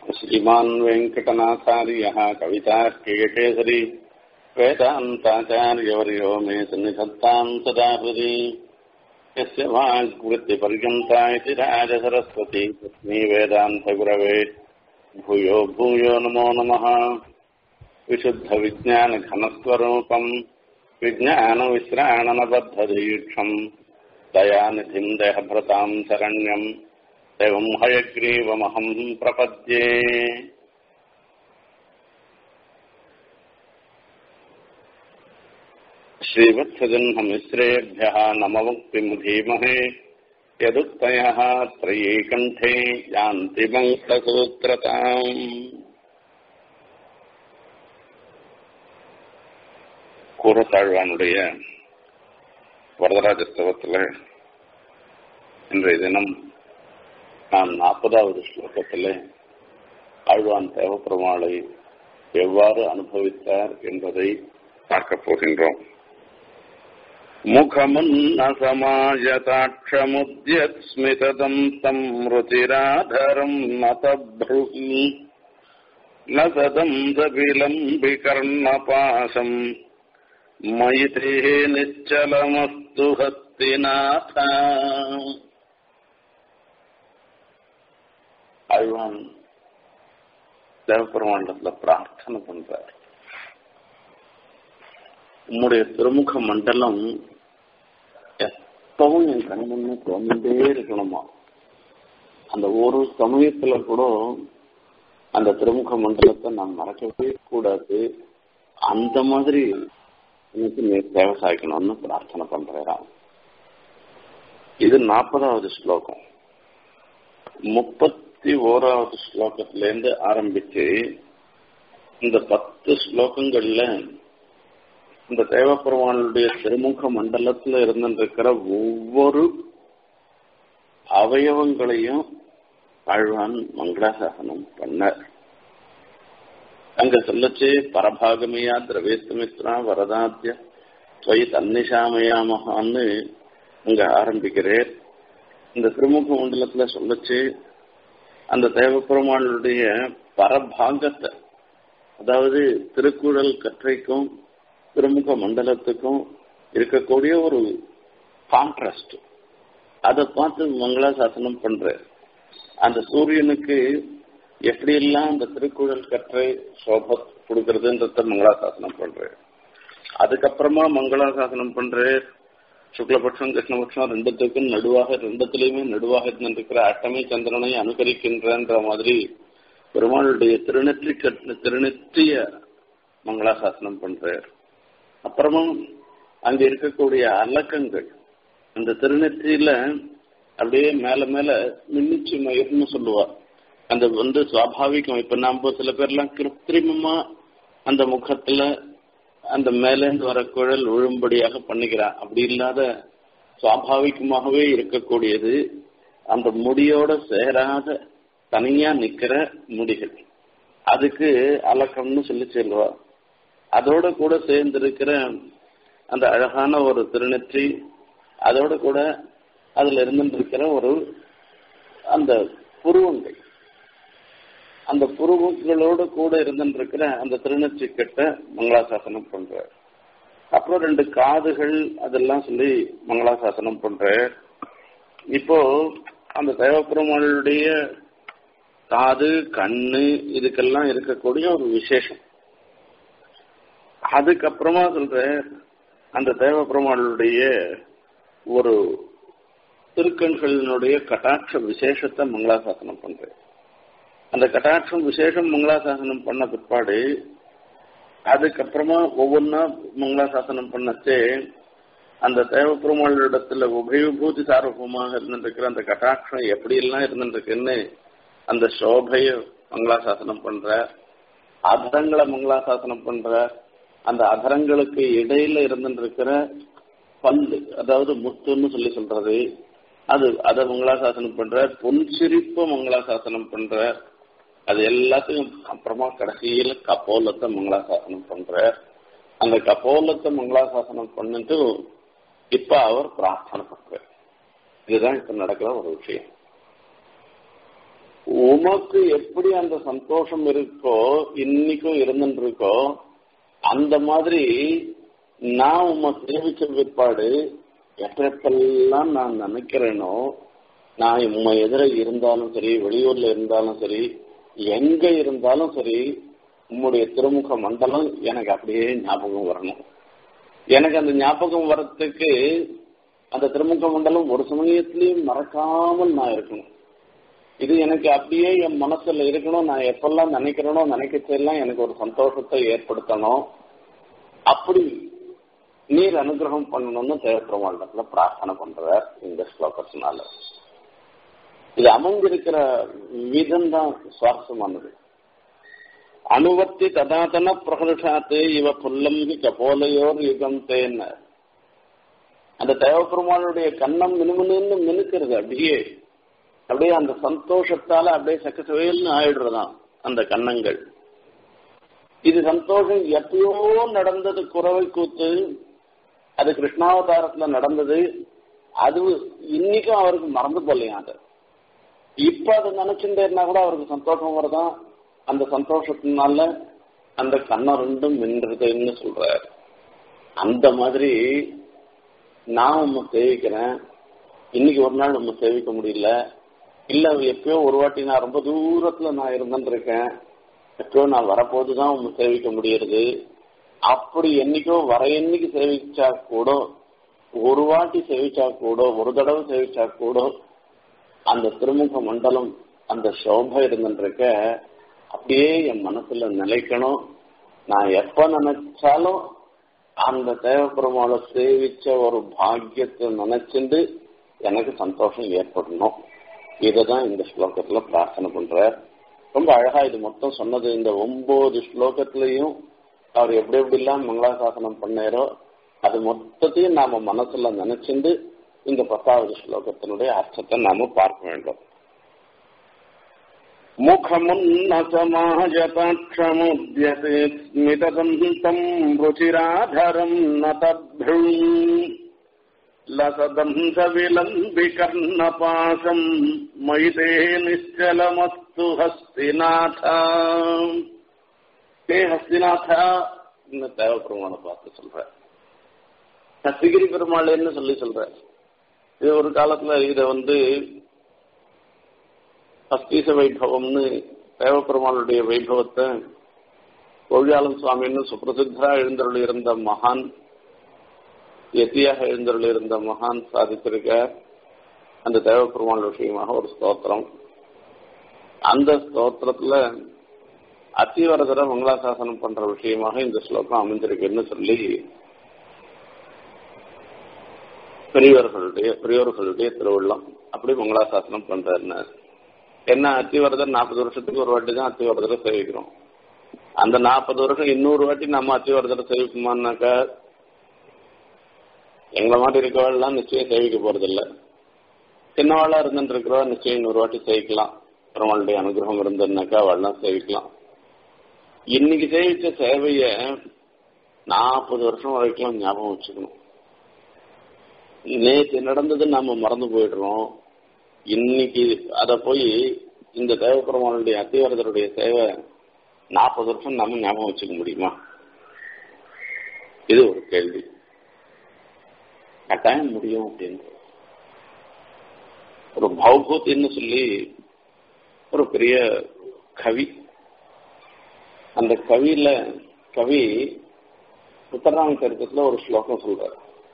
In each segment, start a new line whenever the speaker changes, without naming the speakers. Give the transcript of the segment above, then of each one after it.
श्रीमान् वेङ्कटनाथार्यः कवितार्किकेसरी वेदान्ताचार्यवर्यो मे सन्निधत्ताम् सदा हृदि यस्य वाग्वृत्तिपर्यन्ता इति राजसरस्वती तस्मै वेदान्तगुरवे भूयो भूयो नमो नमः विशुद्धविज्ञानघनस्वरूपम् विज्ञानविश्राणनबद्धदीक्षम् दयानिधिम् देहभृताम् शरण्यम् एवम् हयग्रीवमहम् प्रपद्ये श्रीवत्सजह्नमिश्रेभ्यः नममुक्तिमुधीमहे यदुक्तयः त्रयीकण्ठे यान्ति मङ्गलसूत्रताम् கூறத்தாழ்வானுடைய வரதராஜ ஸ்தவத்தில் இன்றைய தினம் நாம் நாற்பதாவது ஸ்லோகத்தில் ஆழ்வான் தேவப்பெருமாளை எவ்வாறு அனுபவித்தார் என்பதை பார்க்கப் போகின்றோம் முகமுன்னசமாயதாட்சமுத்யஸ்மிததம் தம் ருச்சிராதரம் மதப்ருகி न सदम् दबिलम्बिकर्णपाशम् मयि ते निश्चलमस्तु हस्तिनाथ அழ்வான் தேவபெருமாண்டத்துல பிரார்த்தனை பண்றார் உம்முடைய திருமுக மண்டலம் எப்பவும் என் கண் முன்னே தோணிட்டே இருக்கணுமா அந்த ஒரு சமயத்துல கூட அந்த திருமுக மண்டலத்தை நான் மறக்கவே கூடாது அந்த மாதிரி எனக்கு நீ சேவை சாய்க்கணும்னு பிரார்த்தனை பண்றான் இது நாற்பதாவது ஸ்லோகம் முப்பத்தி ஓராவது ஸ்லோகத்திலேருந்து ஆரம்பிச்சு இந்த பத்து ஸ்லோகங்கள்ல இந்த தேவப்பெருமானுடைய திருமுக மண்டலத்துல இருந்திருக்கிற ஒவ்வொரு அவயவங்களையும் ஆழ்வான் மங்களாசாசனம் பண்ணார் அங்க சொல்லச்சு பரபாகமையா திரவேஸ்தமித்ரா வரதாத்திய துவை தன்னிஷாமயாமகான்னு அங்க ஆரம்பிக்கிறேன் இந்த திருமுக மண்டலத்துல சொல்லச்சு அந்த தேவப்பெருமானுடைய பரபாகத்தை அதாவது திருக்குறள் கற்றைக்கும் திருமுக மண்டலத்துக்கும் இருக்கக்கூடிய ஒரு கான்ட்ராஸ்ட் அதை பார்த்து மங்களாசாசனம் பண்றாரு அந்த சூரியனுக்கு எப்படியெல்லாம் அந்த திருக்குறள் கற்றை சோப கொடுக்கறதுன்றத மங்களாசாசனம் பண்றாரு அதுக்கப்புறமா மங்களாசாசனம் பண்ற சுக்லபட்சம் கிருஷ்ணபட்சம் ரெண்டுத்துக்கும் நடுவாக ரெண்டுத்திலையுமே நடுவாக இருந்திருக்கிற அட்டமை சந்திரனை அனுகரிக்கின்றன்ற மாதிரி பெருமாளுடைய திருநெற்றி கட்டு திருநெற்றிய மங்களாசாசனம் பண்றார் அப்புறமா அங்க இருக்கக்கூடிய அலக்கங்கள் அந்த திருநெற்றியில அப்படியே மேல மேல மின்னிச்சு மயிர்னு சொல்லுவா அந்த வந்து சுவாபாவிகம் இப்ப நாம சில பேர்லாம் கிருத்திரிமமா அந்த முகத்துல அந்த மேலேந்து வர குழல் விழும்படியாக பண்ணிக்கிறான் அப்படி இல்லாத சுவாபாவிகமாகவே இருக்கக்கூடியது அந்த முடியோட சேராத தனியா நிக்கிற முடிகள் அதுக்கு அலக்கம்னு சொல்லி சொல்லுவா அதோட கூட சேர்ந்து இருக்கிற அந்த அழகான ஒரு திருநெற்றி அதோட கூட அதுல இருந்துருக்கிற ஒரு அந்த புருவங்கள் அந்த புருவங்களோடு கூட இருந்துருக்கிற அந்த திருநெற்றி கட்ட மங்களாசாசனம் பண்ற அப்புறம் ரெண்டு காதுகள் அதெல்லாம் சொல்லி மங்களாசாசனம் பண்ற இப்போ அந்த தேவப்பெருமாளுடைய காது கண்ணு இதுக்கெல்லாம் இருக்கக்கூடிய ஒரு விசேஷம் அதுக்கப்புறமா சொல்ற அந்த தேவப்பெருமாளுடைய ஒரு திருக்கண்களினுடைய கட்டாட்ச விசேஷத்தை மங்களாசாசனம் பண்றேன் அந்த கட்டாட்சம் விசேஷம் மங்களாசாசனம் பண்ண பிற்பாடு அதுக்கப்புறமா ஒவ்வொன்றா மங்களாசாசனம் பண்ணச்சே அந்த தேவப்பெருமாளிடத்துல உபயபூதி சார்பமாக இருந்துருக்கிற அந்த கட்டாட்சம் எப்படி எல்லாம் இருந்துருக்குன்னு அந்த சோபைய மங்களாசாசனம் பண்ற அதரங்களை மங்களாசாசனம் பண்ற அந்த அதரங்களுக்கு இடையில இருந்துருக்கிற பல்லு அதாவது முத்துன்னு சொல்லி சொல்றது அது அதை மங்களாசாசனம் பண்ற பொன் சிரிப்ப மங்களாசாசனம் பண்ற அது எல்லாத்தையும் அப்புறமா கடைசியில கப்போலத்தை மங்களாசாசனம் பண்ற அந்த கப்போலத்தை மங்களாசாசனம் பண்ணிட்டு இப்ப அவர் பிரார்த்தனை பண்ற இதுதான் இப்ப நடக்கிற ஒரு விஷயம் உமக்கு எப்படி அந்த சந்தோஷம் இருக்கோ இன்னைக்கும் இருந்துட்டு இருக்கோ அந்த மாதிரி நான் உம்மை சேவிச்ச பிற்பாடு எப்பெல்லாம் நான் நினைக்கிறேனோ நான் உண்மை எதிர இருந்தாலும் சரி வெளியூர்ல இருந்தாலும் சரி எங்க இருந்தாலும் சரி உம்முடைய திருமுக மண்டலம் எனக்கு அப்படியே ஞாபகம் வரணும் எனக்கு அந்த ஞாபகம் வர்றதுக்கு அந்த திருமுக மண்டலம் ஒரு சமயத்திலையும் மறக்காமல் நான் இருக்கணும் இது எனக்கு அப்படியே என் மனசுல இருக்கணும் நான் எப்பெல்லாம் நினைக்கிறேனோ நினைக்கிறதெல்லாம் எனக்கு ஒரு சந்தோஷத்தை ஏற்படுத்தணும் அப்படி நீர் அனுகிரகம் பண்ணணும்னு தேவப்பெருமாண்டத்துல பிரார்த்தனை பண்றார் இந்த ஸ்லோகத்தினால இது அமைஞ்சிருக்கிற விதம் தான் சுவாரஸ்யமானது அணுவத்தி ததாதன பிரகர்ஷாத்து இவ புல்லம்பி கபோலையோர் யுகம் தேன்ன அந்த தேவப்பெருமானுடைய கண்ணம் மினுமினு மினுக்கிறது அப்படியே அப்படியே அந்த சந்தோஷத்தால அப்படியே சக்கசவையல்னு ஆயிடுறதாம் அந்த கண்ணங்கள் இது சந்தோஷம் எப்பயோ நடந்தது குறவை கூத்து அது கிருஷ்ணாவதாரத்துல நடந்தது அது இன்னைக்கும் அவருக்கு மறந்து போலையா அது இப்ப அதை நினைச்சுட்டேன்னா கூட அவருக்கு சந்தோஷம் வருதான் அந்த சந்தோஷத்தினால அந்த கண்ணம் ரெண்டும் மின்றுதுன்னு சொல்றார் அந்த மாதிரி நான் உண்மை சேவிக்கிறேன் இன்னைக்கு ஒரு நாள் உண்மை சேவிக்க முடியல இல்ல எப்பயோ ஒரு வாட்டி நான் ரொம்ப தூரத்துல நான் இருந்துட்டு இருக்கேன் எப்பயோ நான் வரப்போதுதான் உண்மை சேவிக்க முடியறது அப்படி என்னைக்கோ வர என்னைக்கு சேவிச்சா கூட ஒரு வாட்டி சேவிச்சா கூட ஒரு தடவை சேவிச்சா கூட அந்த திருமுக மண்டலம் அந்த சோபை இருந்துருக்க அப்படியே என் மனசுல நிலைக்கணும் நான் எப்ப நினைச்சாலும் அந்த தேவப்பெருமாளை சேவிச்ச ஒரு பாக்கியத்தை நினைச்சுண்டு எனக்கு சந்தோஷம் ஏற்படணும் இதுதான் இந்த ஸ்லோகத்துல பிரார்த்தனை பண்றார் ரொம்ப அழகா இது மொத்தம் சொன்னது இந்த ஒன்பது ஸ்லோகத்திலையும் அவர் எப்படி எப்படி எல்லாம் மங்களாசாசனம் பண்ணாரோ அது மொத்தத்தையும் நாம மனசுல நினைச்சுண்டு இந்த பத்தாவது ஸ்லோகத்தினுடைய அர்த்தத்தை நாம பார்க்க வேண்டும் முகமுன்னசமாஜதாட்சமுத்யசே ஸ்மிததந்தம் ருச்சிராதரம் நதभ्रुम् லசதந்த விலம்பிகர்ணபாசம் மயிதே நிச்சலமஸ்து ஹஸ்திநாதா ஹே ஹஸ்திநாதா இன்னும் தேவ பெருமானை பார்த்து சொல்ற சத்திகிரி பெருமாள்னு சொல்லி சொல்ற இது ஒரு காலத்துல இத வந்து அஸ்தீச வைபவம்னு தேவப்பெருமாளுடைய வைபவத்தை கோழியாளம் சுவாமின்னு சுப்பிரசித்தரா எழுந்தருள் இருந்த மகான் எத்தியாக எழுந்தருள் இருந்த மகான் சாதித்திருக்க அந்த தேவப்பெருமாள் விஷயமாக ஒரு ஸ்தோத்திரம் அந்த ஸ்தோத்திரத்துல அத்திவரதர மங்களாசாசனம் பண்ற விஷயமாக இந்த ஸ்லோகம் அமைஞ்சிருக்குன்னு சொல்லி பெரியவர்களுடைய பெரியவர்களுடைய திருவிழம் அப்படி மங்களாசாசனம் பண்றாருன்னு என்ன அத்திவரதர் நாற்பது வருஷத்துக்கு ஒரு வாட்டி தான் அத்திவரதரை சேவிக்கிறோம் அந்த நாற்பது வருஷம் இன்னொரு வாட்டி நம்ம அத்திவரதரை சேவிக்குமான்னாக்கா எங்களை மாதிரி இருக்கவாள்லாம் நிச்சயம் சேவிக்க போறதில்ல சின்னவாளா இருந்துட்டு இருக்கிறவா நிச்சயம் இன்னொரு வாட்டி சேவிக்கலாம் பெருமாளுடைய அனுகிரகம் இருந்ததுனாக்கா அவள்லாம் சேவிக்கலாம் இன்னைக்கு சேவிச்ச சேவைய நாற்பது வருஷம் வரைக்கும் ஞாபகம் வச்சுக்கணும் நேற்று நடந்தது நாம மறந்து போயிடுறோம் இன்னைக்கு அத போய் இந்த தேவபெருமானுடைய அத்திவரதருடைய சேவை நாற்பது வருஷம் நம்ம ஞாபகம் வச்சுக்க முடியுமா இது ஒரு கேள்வி கட்டாயம் முடியும் அப்படின்னு ஒரு பௌபூத்தின்னு சொல்லி ஒரு பெரிய கவி அந்த கவியில கவி உத்தரராம சரித்திரத்துல ஒரு ஸ்லோகம் சொல்றாரு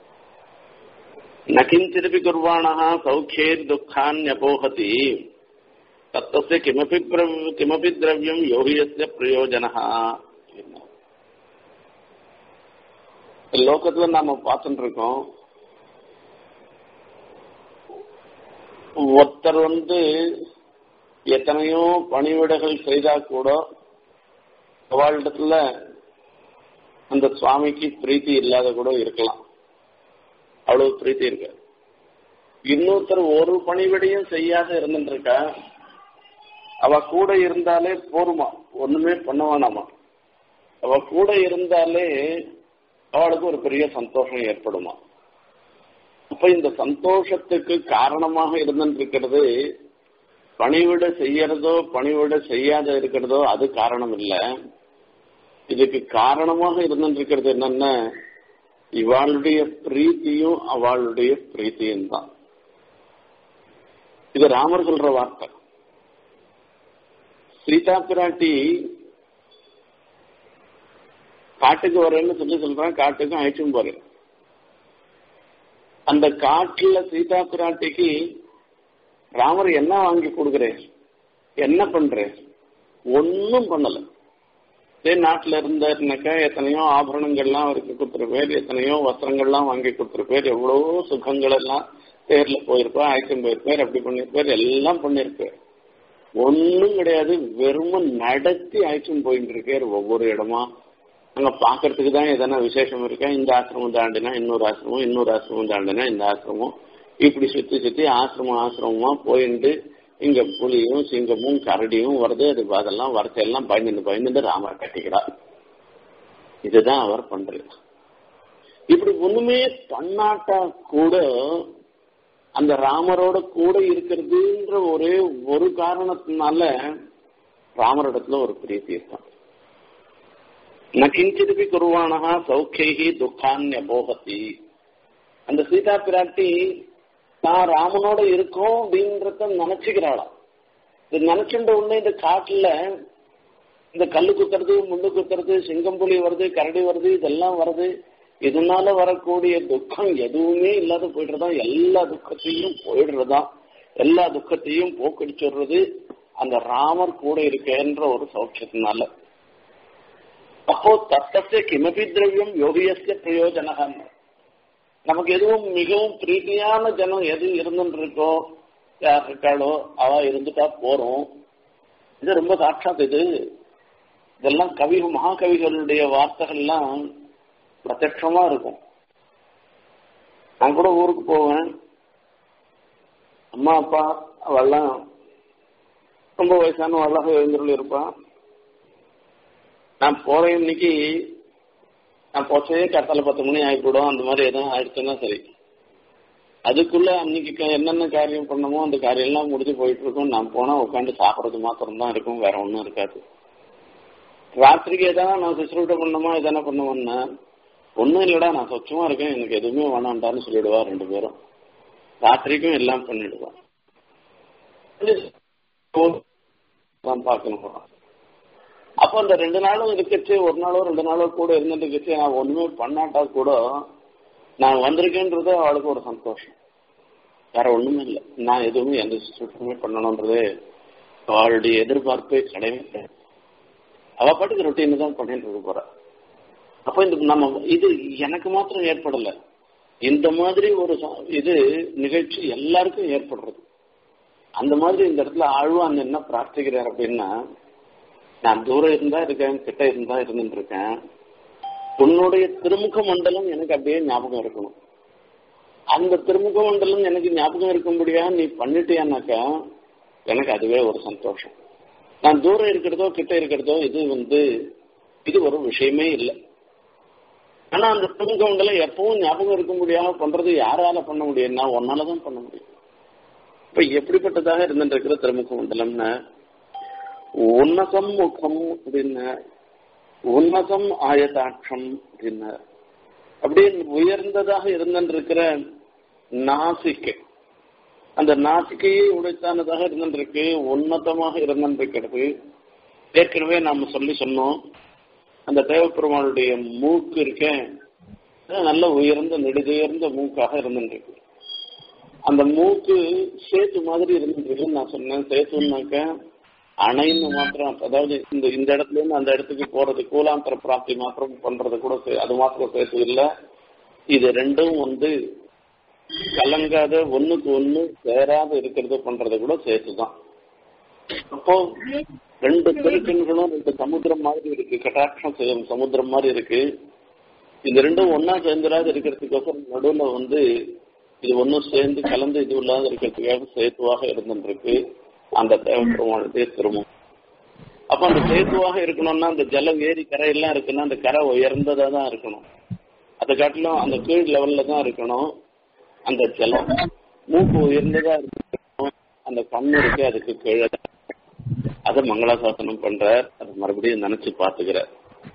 நகிஞ்சிதபி குர்வாணா சௌக்கியேர் துக்கான்யபோகதி தத்தஸ்ய கிமபி கிமபி திரவியம் யோகியஸ்ய பிரயோஜன லோகத்துல நாம பார்த்துட்டு இருக்கோம் ஒருத்தர் வந்து எத்தனையோ பணிவிடைகள் செய்தா கூட அவளிடத்துல அந்த சுவாமிக்கு பிரீத்தி இல்லாத கூட இருக்கலாம் அவ்வளவு பிரீத்தி இருக்கு இன்னொருத்தர் ஒரு பணிவிடையும் செய்யாத இருந்துருக்கா அவ கூட இருந்தாலே போருமா ஒண்ணுமே பண்ண வேணாமா அவ கூட இருந்தாலே அவளுக்கு ஒரு பெரிய சந்தோஷம் ஏற்படுமா அப்ப இந்த சந்தோஷத்துக்கு காரணமாக இருந்துருக்கிறது பணிவிட செய்யறதோ பணிவிட செய்யாத இருக்கிறதோ அது காரணம் இல்லை இதுக்கு காரணமாக இருந்திருக்கிறது என்னன்னா இவாளுடைய பிரீத்தியும் அவளுடைய பிரீத்தியும் தான் இது ராமர் சொல்ற வார்த்தை சீதா பிராட்டி காட்டுக்கு வரேன்னு சொல்லி சொல்றேன் காட்டுக்கும் அழைச்சும் போறேன் அந்த காட்டுல சீதா பிராட்டிக்கு ராமர் என்ன வாங்கி கொடுக்குறேன் என்ன பண்றேன் ஒன்னும் பண்ணல இதே நாட்டுல இருந்தாருனாக்கா எத்தனையோ ஆபரணங்கள்லாம் அவருக்கு கொடுத்துருப்பேர் எத்தனையோ வஸ்திரங்கள்லாம் வாங்கி கொடுத்துருப்பேர் எவ்வளவோ சுகங்கள் எல்லாம் தேர்ல போயிருப்பார் அழைச்சும் போயிருப்பார் அப்படி பண்ணிருப்பார் எல்லாம் பண்ணிருப்பார் ஒன்னும் கிடையாது வெறும நடத்தி அழைச்சும் போயிட்டு இருக்கார் ஒவ்வொரு இடமா அங்க பாக்குறதுக்கு தான் எதனா விசேஷம் இருக்கா இந்த ஆசிரமம் தாண்டினா இன்னொரு ஆசிரமம் இன்னொரு ஆசிரமம் தாண்டினா இந்த ஆசிரமம் இப்படி சுத்தி சுத்தி ஆசிரமம் ஆசிரமமா போயிட்டு இங்க புலியும் சிங்கமும் கரடியும் வருது அது அதெல்லாம் வரத்தையெல்லாம் பயந்துட்டு பயந்துட்டு ராமர் கட்டிக்கிறார் இதுதான் அவர் பண்றது இப்படி ஒண்ணுமே பண்ணாட்டா கூட அந்த ராமரோட கூட இருக்கிறதுன்ற ஒரே ஒரு காரணத்தினால ராமரிடத்துல ஒரு பிரீத்தி இருக்கான் நகிஞ்சிருப்பி குருவானகா சௌக்கியகி துக்கான்ய போகத்தி அந்த சீதா பிராட்டி நான் ராமனோட இருக்கோம் அப்படின்றத நினைச்சுக்கிறாளாம் இது நினைச்சுட்ட உடனே இந்த காட்டுல இந்த கல்லு குத்துறது முள்ளு குத்துறது சிங்கம்புலி வருது கரடி வருது இதெல்லாம் வருது இதனால வரக்கூடிய துக்கம் எதுவுமே இல்லாத போயிடுறதா எல்லா துக்கத்தையும் போயிடுறதா எல்லா துக்கத்தையும் போக்கடிச்சுடுறது அந்த ராமர் கூட இருக்கேன்ற ஒரு சௌக்கியத்தினால அப்போ தத்தத்தை கிமபி திரவியம் யோகியஸ்ய பிரயோஜனகம் நமக்கு எதுவும் மிகவும் பிரீதியான ஜனம் எது இருந்துட்டு இருக்கோ யார் இருக்காளோ அவ இருந்துட்டா போறோம் இது ரொம்ப சாட்சாத் இது இதெல்லாம் கவி மகாகவிகளுடைய வார்த்தைகள்லாம் பிரத்யட்சமா இருக்கும் நான் கூட ஊருக்கு போவேன் அம்மா அப்பா அவெல்லாம் ரொம்ப வயசான அழகாக எழுந்துள்ள இருப்பான் நான் போறேன் இன்னைக்கு நான் போச்சே கத்தால பத்து மணி ஆகிப்படும் அந்த மாதிரி எதுவும் ஆயிடுச்சுன்னா சரி அதுக்குள்ள அன்னைக்கு என்னென்ன காரியம் பண்ணமோ அந்த காரியம் எல்லாம் முடிஞ்சு போயிட்டு இருக்கும் நான் போனா உட்காந்து சாப்பிட்றது மாத்திரம் தான் இருக்கும் வேற ஒன்றும் இருக்காது ராத்திரிக்கு எதனா நான் சுசுரூட்ட பண்ணணுமா எதனா பண்ணுவேன்னா ஒன்றும் இல்லடா நான் சொச்சமா இருக்கேன் எனக்கு எதுவுமே வேணாண்டான்னு சொல்லிடுவா ரெண்டு பேரும் ராத்திரிக்கும் எல்லாம் பண்ணிடுவான் பார்க்கணும் அப்போ அந்த ரெண்டு நாளும் இருக்கச்சு ஒரு நாளோ ரெண்டு நாளோ கூட இருந்துட்டு இருக்கச்சு நான் ஒண்ணுமே பண்ணாட்டா கூட நான் வந்திருக்கேன்றது அவளுக்கு ஒரு சந்தோஷம் வேற ஒண்ணுமே இல்லை நான் எதுவுமே எந்த சுற்றுமே பண்ணணும்ன்றது அவளுடைய எதிர்பார்ப்பே கிடையவே கிடையாது அவ பாட்டுக்கு ரொட்டீன் தான் பண்ணிட்டு இருக்க போறா அப்போ இந்த நம்ம இது எனக்கு மாத்திரம் ஏற்படல இந்த மாதிரி ஒரு இது நிகழ்ச்சி எல்லாருக்கும் ஏற்படுறது அந்த மாதிரி இந்த இடத்துல ஆழ்வான் என்ன பிரார்த்திக்கிறார் அப்படின்னா நான் தூரம் இருந்தா இருக்கேன் கிட்ட இருந்தா இருந்துட்டு இருக்கேன் உன்னுடைய திருமுக மண்டலம் எனக்கு அப்படியே ஞாபகம் இருக்கணும் அந்த திருமுக மண்டலம் எனக்கு ஞாபகம் இருக்கும்படியா நீ பண்ணிட்டியானாக்கா எனக்கு அதுவே ஒரு சந்தோஷம் நான் தூரம் இருக்கிறதோ கிட்ட இருக்கிறதோ இது வந்து இது ஒரு விஷயமே இல்லை ஆனா அந்த திருமுக மண்டலம் எப்பவும் ஞாபகம் இருக்க முடியாம பண்றது யாரால பண்ண முடியும்னா ஒன்னாலதான் பண்ண முடியும் இப்ப எப்படிப்பட்டதாக இருந்துட்டு இருக்கிற திருமுக மண்டலம்னா உன்னதம் முகம் அப்படின்னு உன்னதம் ஆயதாட்சம் அப்படின்னு அப்படியே உயர்ந்ததாக இருந்திருக்கிற நாசிக்கை அந்த நாசிக்கையே உடைத்தானதாக இருந்திருக்கு உன்னதமாக இருந்திருக்கிறது ஏற்கனவே நாம சொல்லி சொன்னோம் அந்த தேவப்பெருமாளுடைய மூக்கு இருக்க நல்ல உயர்ந்த நெடுதுயர்ந்த மூக்காக இருந்திருக்கு அந்த மூக்கு சேத்து மாதிரி இருந்திருக்குன்னு நான் சொன்னேன் சேத்துனாக்க அணைன்னு மாத்திரம் அதாவது இந்த இந்த இடத்துல இருந்து அந்த இடத்துக்கு போறது கூலாந்தர பிராப்தி மாத்திரம் பண்றது கூட அது மாத்திரம் சேத்து இல்லை இது ரெண்டும் வந்து கலங்காத ஒண்ணுக்கு ஒண்ணு சேராத இருக்கிறது பண்றது கூட சேர்த்து தான் அப்போ ரெண்டு பெருக்கன்களும் ரெண்டு சமுத்திரம் மாதிரி இருக்கு கட்டாட்சம் செய்யும் சமுத்திரம் மாதிரி இருக்கு இந்த ரெண்டும் ஒன்னா சேர்ந்துடாத இருக்கிறதுக்கோசரம் நடுவுல வந்து இது ஒன்னும் சேர்ந்து கலந்து இது இல்லாத இருக்கிறதுக்காக சேத்துவாக இருந்துருக்கு அந்த தேவப்பெருமானுடைய திருமணம் அப்ப அந்த சேத்துவாக இருக்கணும்னா அந்த ஜலம் ஏரி கரையெல்லாம் இருக்குன்னா அந்த கரை உயர்ந்ததா தான் இருக்கணும் அதை காட்டிலும் அந்த கீழ் லெவல்ல தான் இருக்கணும் அந்த ஜலம் மூக்கு உயர்ந்ததா இருக்கணும் அந்த கண்ணு இருக்கு அதுக்கு கீழே அதை மங்களாசாசனம் பண்றார் அது மறுபடியும் நினைச்சு பாத்துக்கிறார்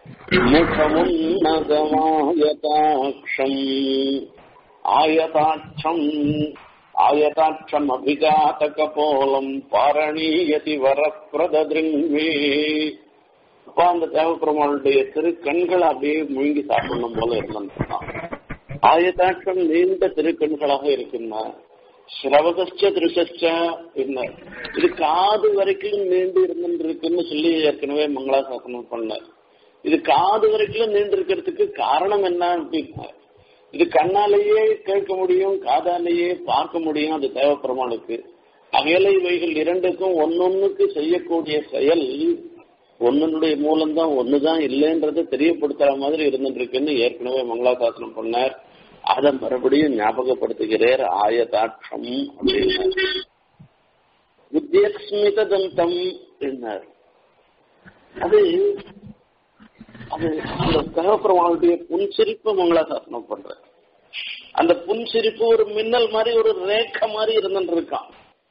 முகமுன்னதமாயதாட்சம் ஆயதாட்சம் ஆயதாட்சம் அபிகாத கபோலம் பாரணீயதி வரப்பிரதிருங்வே அப்பா அந்த தேவப்பெருமாளுடைய திருக்கண்கள் அப்படியே முழுங்கி சாப்பிடணும் போல இருந்தான் ஆயதாட்சம் நீண்ட திருக்கண்களாக இருக்குன்னா ஸ்ரவகச்ச திருஷச்ச என்ன இது காது வரைக்கும் நீண்டு இருந்துருக்குன்னு சொல்லி ஏற்கனவே மங்களாசாசனம் பண்ணார் இது காது வரைக்கும் நீண்டு இருக்கிறதுக்கு காரணம் என்ன அப்படின்னா இது கண்ணாலேயே கேட்க முடியும் காதாலேயே பார்க்க முடியும் அது தேவப்பெருமானுக்கு அகலை இவைகள் இரண்டுக்கும் ஒன்னொன்னுக்கு செய்யக்கூடிய செயல் ஒன்னுடைய மூலம்தான் ஒண்ணுதான் இல்லைன்றதை தெரியப்படுத்துற மாதிரி இருந்துட்டு இருக்குன்னு ஏற்கனவே மங்களாசாசனம் பண்ணார் அதை மறுபடியும் ஞாபகப்படுத்துகிறார் ஆயதாட்சம் அப்படின்னார் வித்யஸ்மித தந்தம் என்னார் அது அது அந்த ககப்பிரமாவுடைய புன்சிரிப்பு மங்களாசாசனம் பண்ற அந்த புன்சிரிப்பு ஒரு மின்னல் மாதிரி ஒரு ரேக்க மாதிரி இருந்துட்டு இருக்கான்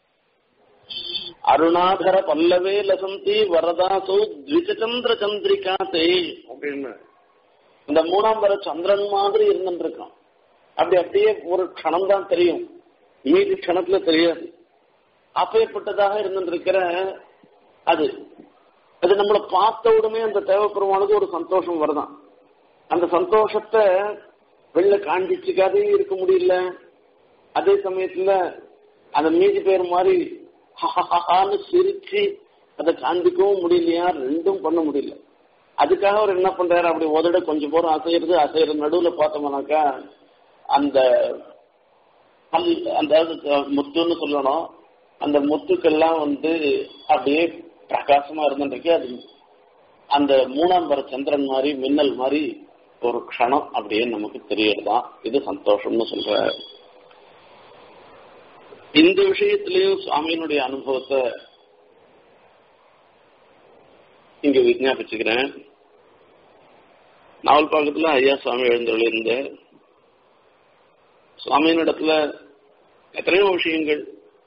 அருணாதர பல்லவே லசந்தி வரதாசோ த்விஜச்சந்திர சந்திரிகா தே அப்படின்னு இந்த மூணாம் வர சந்திரன் மாதிரி இருந்துட்டு இருக்கான் அப்படி அப்படியே ஒரு க்ஷணம் தான் தெரியும் மீதி க்ஷணத்துல தெரியாது அப்பேற்பட்டதாக இருந்துருக்கிற அது அது நம்மளை பார்த்த உடனே அந்த தேவைப்படுவானுக்கு ஒரு சந்தோஷம் வருதான் அந்த சந்தோஷத்தை வெளில காண்பிச்சுக்காதே இருக்க முடியல அதே சமயத்துல அந்த மீதி பேர் மாதிரி ஹஹஹான்னு சிரிச்சு அதை காண்பிக்கவும் முடியலையா ரெண்டும் பண்ண முடியல அதுக்காக அவர் என்ன பண்றாரு அப்படி உதட கொஞ்சம் போற அசைறது அசைற நடுவுல பார்த்தோம்னாக்கா அந்த பல் அந்த முத்துன்னு சொல்லணும் அந்த முத்துக்கெல்லாம் வந்து அப்படியே பிரகாசமா இருந்துருக்கு அது அந்த மூணாம் வர சந்திரன் மாதிரி மின்னல் மாதிரி ஒரு க்ஷணம் அப்படியே நமக்கு தெரியறதான் இது சந்தோஷம்னு சொல்ற இந்த விஷயத்திலையும் சுவாமியினுடைய அனுபவத்தை இங்க விஜாபிச்சுக்கிறேன் நாவல் பாக்கத்துல ஐயா சுவாமி எழுந்தொழிருந்த சுவாமியினிடத்துல எத்தனையோ விஷயங்கள்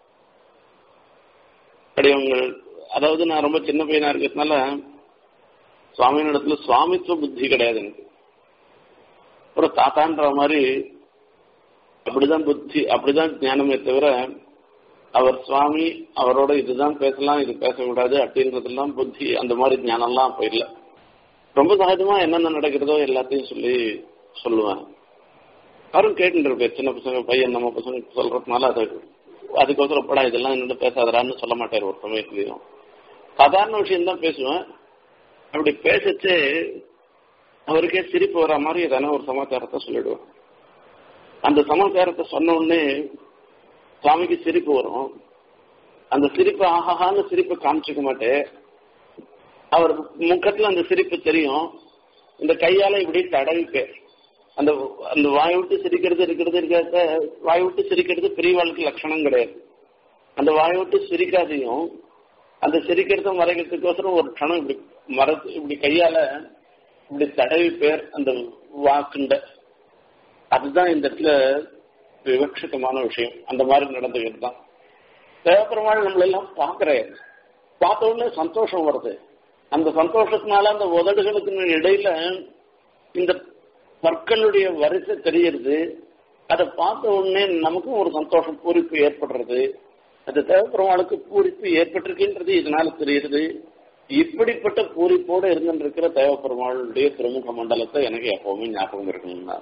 படிவங்கள் அதாவது நான் ரொம்ப சின்ன பையனா இருக்கிறதுனால சுவாமியினிடத்துல சுவாமித்துவ புத்தி கிடையாது எனக்கு ஒரு தாத்தான்ற மாதிரி அப்படிதான் புத்தி அப்படிதான் ஞானமே தவிர அவர் சுவாமி அவரோட இதுதான் பேசலாம் இது பேசக்கூடாது அப்படின்றதெல்லாம் புத்தி அந்த மாதிரி ஞானம்லாம் அப்ப இல்லை ரொம்ப சகஜமா என்னென்ன நடக்கிறதோ எல்லாத்தையும் சொல்லி சொல்லுவேன் அவரும் கேட்டுட்டு இருப்பார் சின்ன பசங்க பையன் நம்ம பசங்க சொல்றதுனால அது அதுக்கோசரம் படா இதெல்லாம் என்னோட பேசாதரான்னு சொல்ல மாட்டார் ஒரு சமயத்துலயும் சாதாரண விஷயம் தான் பேசுவேன் அப்படி பேசச்சே அவருக்கே சிரிப்பு வர மாதிரி எதனா ஒரு சமாச்சாரத்தை சொல்லிடுவேன் அந்த சமாச்சாரத்தை சொன்ன உடனே சுவாமிக்கு சிரிப்பு வரும் அந்த சிரிப்பு ஆஹான்னு சிரிப்பை காமிச்சுக்க மாட்டேன் அவர் முக்கத்துல அந்த சிரிப்பு தெரியும் இந்த கையால இப்படி தடவிப்பேன் அந்த அந்த வாய் விட்டு சிரிக்கிறது இருக்கிறது இருக்கிறத வாய் விட்டு சிரிக்கிறது பெரியவாளுக்கு லட்சணம் கிடையாது அந்த வாய் விட்டு சிரிக்காதையும் அந்த சிரிக்கிறத மறைக்கிறதுக்கோசரம் ஒரு க்ஷணம் இப்படி மர இப்படி கையால இப்படி தடவி பேர் அந்த வாக்குண்ட அதுதான் இந்த இடத்துல விவக்ஷிதமான விஷயம் அந்த மாதிரி நடந்துகிட்டு தான் தேவப்பெருமாள் நம்மளெல்லாம் பார்க்கிறேன் பார்த்த உடனே சந்தோஷம் வருது அந்த சந்தோஷத்தினால அந்த உதடுகளுக்கு இடையில இந்த பற்களுடைய வரிசை தெரியறது அதை பார்த்த உடனே நமக்கும் ஒரு சந்தோஷம் பூரிப்பு ஏற்படுறது அது தேவப்பெருமாளுக்கு பூரிப்பு ஏற்பட்டிருக்கின்றது இதனால தெரியுது இப்படிப்பட்ட பூரிப்போடு இருந்துருக்கிற தேவப்பெருமாளுடைய திருமுக மண்டலத்தை எனக்கு எப்பவுமே ஞாபகம் இருக்கணும்னா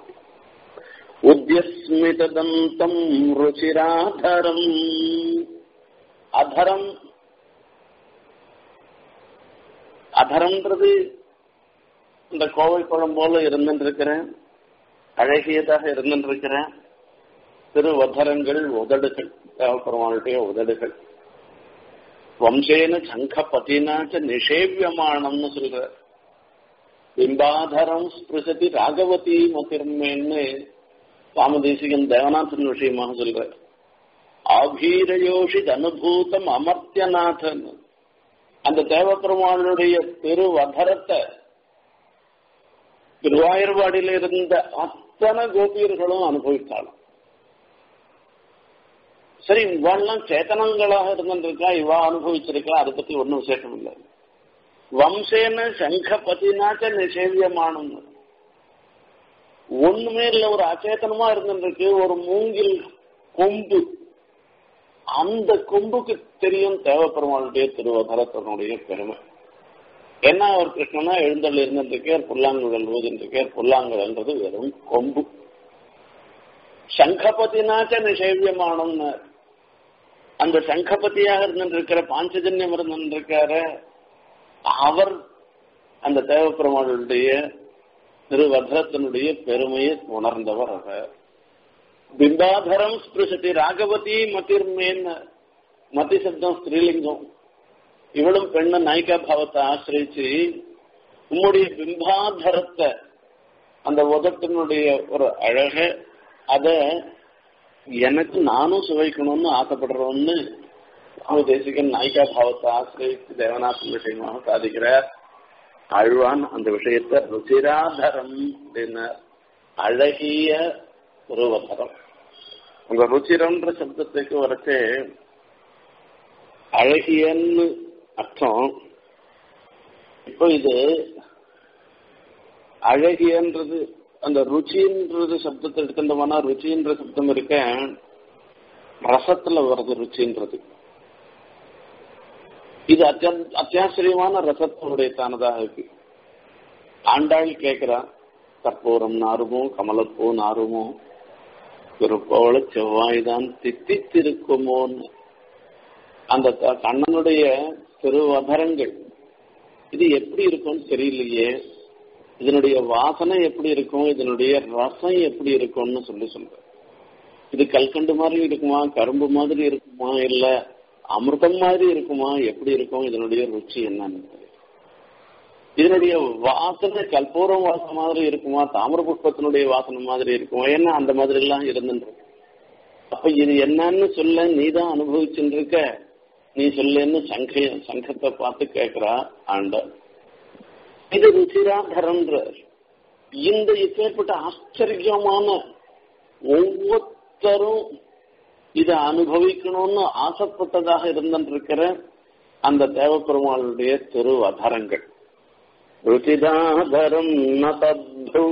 உத்தியஸ்மிதந்தம் ருச்சிராதரம் அதரம் அதரம்ன்றது இந்த கோவை குளம் போல இருந்துருக்கிறேன் அழகியதாக இருந்துருக்கிறேன் திருவதரங்கள் உதடுகள் தேவப்பெருமாளுடைய உதடுகள் வம்சேன சங்க பதினாச்ச நிஷேவியமானம்னு சொல்ற பிம்பாதரம் ஸ்பிருசதி ராகவதி மதிர்மேன்னு சாமதேசிகன் தேவநாதன் விஷயமாக சொல்ற ஆபீரயோஷி அனுபூதம் அமர்த்தியநாதன் அந்த தேவப்பெருமானுடைய திருவதரத்தை திருவாயூர்பாடியில் இருந்த அத்தனை கோபியர்களும் அனுபவித்தாலும் சரி இவாள்லாம் சேத்தனங்களாக இருந்திருக்கா இவா அனுபவிச்சிருக்கா அதை பத்தி ஒன்றும் விசேஷம் இல்லை வம்சேன சங்க பதினாச்ச நிஷேவியமானம் ஒண்ணுமே இல்ல ஒரு அச்சேதனமா இருந்திருக்கு ஒரு மூங்கில் கொம்பு அந்த கொம்புக்கு தெரியும் தேவப்பெருமாளுடைய திருவதரத்தனுடைய பெருமை என்ன அவர் கிருஷ்ணனா எழுந்தல் இருந்திருக்கார் புல்லாங்குழல் ஊதின்றிருக்கார் புல்லாங்குழல்ன்றது வெறும் கொம்பு சங்கபதினாச்ச நிஷேவியமானம்னு அந்த சங்கபதியாக இருந்திருக்கிற பாஞ்சஜன்யம் இருந்திருக்காரு அவர் அந்த தேவப்பெருமாளுடைய திருவத்ரத்தினுடைய பெருமையை உணர்ந்தவர் அவர் பிம்பாதரம் ஸ்பிருஷதி ராகவதி மதிர்மேன் மதி சப்தம் ஸ்ரீலிங்கம் இவளும் பெண்ண நாயிகா பாவத்தை ஆசிரிச்சு உம்முடைய பிம்பாதரத்தை அந்த உதட்டினுடைய ஒரு அழக அத எனக்கு நானும் சுவைக்கணும்னு ஆசைப்படுறோம்னு சுவாமி தேசிகன் நாயிகா பாவத்தை ஆசிரியத்து தேவநாதன் விஷயமாக சாதிக்கிறார் அழ்வான் அந்த விஷயத்தை ருச்சிராதரம் அப்படின்னு அழகிய உருவதரம் அந்த ருச்சிரன்ற சப்தத்துக்கு வரைச்சு அழகியன்னு அர்த்தம் இப்போ இது அழகியன்றது அந்த ருச்சின்றது சப்தத்தை எடுத்துட்டோம்னா ருச்சின்ற சப்தம் இருக்க ரசத்துல வருது ருச்சின்றது இது அத்தியா அத்தியாச்சரியமான ரசத்தினுடைய தானதாக இருக்கு ஆண்டாள் கேட்கிறா கற்பூரம் நாருமோ கமலப்பூ நாருமோ திருப்பவள செவ்வாய்தான் தித்தித்திருக்குமோன்னு அந்த கண்ணனுடைய திருவதரங்கள் இது எப்படி இருக்கும்னு தெரியலையே இதனுடைய வாசனை எப்படி இருக்கும் இதனுடைய ரசம் எப்படி இருக்கும்னு சொல்லி சொல்ற இது கல்கண்டு மாதிரி இருக்குமா கரும்பு மாதிரி இருக்குமா இல்ல அமிர்தம் மாதிரி இருக்குமா எப்படி இருக்கும் இதனுடைய ருச்சி என்னன்னு இதனுடைய வாசனை கற்பூரம் வாசனை மாதிரி இருக்குமா தாமிர புஷ்பத்தினுடைய வாசனை மாதிரி இருக்குமா ஏன்னா அந்த மாதிரி எல்லாம் இருந்துருக்கு அப்ப இது என்னன்னு சொல்ல நீ தான் அனுபவிச்சுட்டு இருக்க நீ சொல்லுன்னு சங்க சங்கத்தை பார்த்து கேட்கிறா ஆண்டாள் இது ருச்சிராதரன்ற இந்த இப்பேற்பட்ட ஆச்சரியமான ஒவ்வொருத்தரும் இதை அனுபவிக்கணும்னு ஆசைப்பட்டதாக இருந்திருக்கிற அந்த தேவப்பெருமாளுடைய திருவதரங்கள் ருச்சிதாதரம் நதப்ரு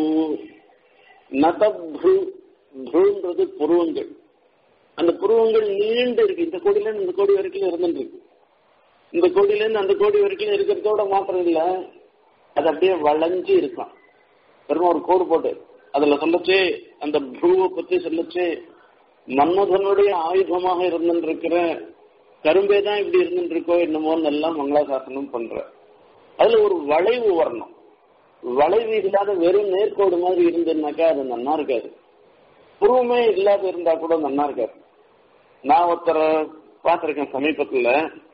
நதப்ரு ப்ரூன்றது புருவங்கள் அந்த புருவங்கள் நீண்டு இருக்கு இந்த கோடியில இருந்து இந்த கோடி வரைக்கும் இருந்துட்டு இருக்கு இந்த கோடியில இருந்து அந்த கோடி வரைக்கும் இருக்கிறதோட மாத்திரம் இல்ல அது அப்படியே வளைஞ்சு இருக்கும் வெறும் ஒரு கோடு போட்டு அதுல சொல்லச்சே அந்த ப்ரூவை பத்தி சொல்லச்சே மன்மதனுடைய ஆயுதமாக இருந்துருக்கிற கரும்பே தான் இப்படி இருந்துருக்கோ என்னமோன்னு எல்லாம் மங்களாசாசனம் பண்ற அதுல ஒரு வளைவு வரணும் வளைவு இல்லாத வெறும் நேர்கோடு மாதிரி இருந்ததுனாக்கா அது நன்னா இருக்காது புருவமே இல்லாத இருந்தா கூட நன்னா இருக்காது நான் ஒருத்தரை பார்த்திருக்கேன் சமீபத்துல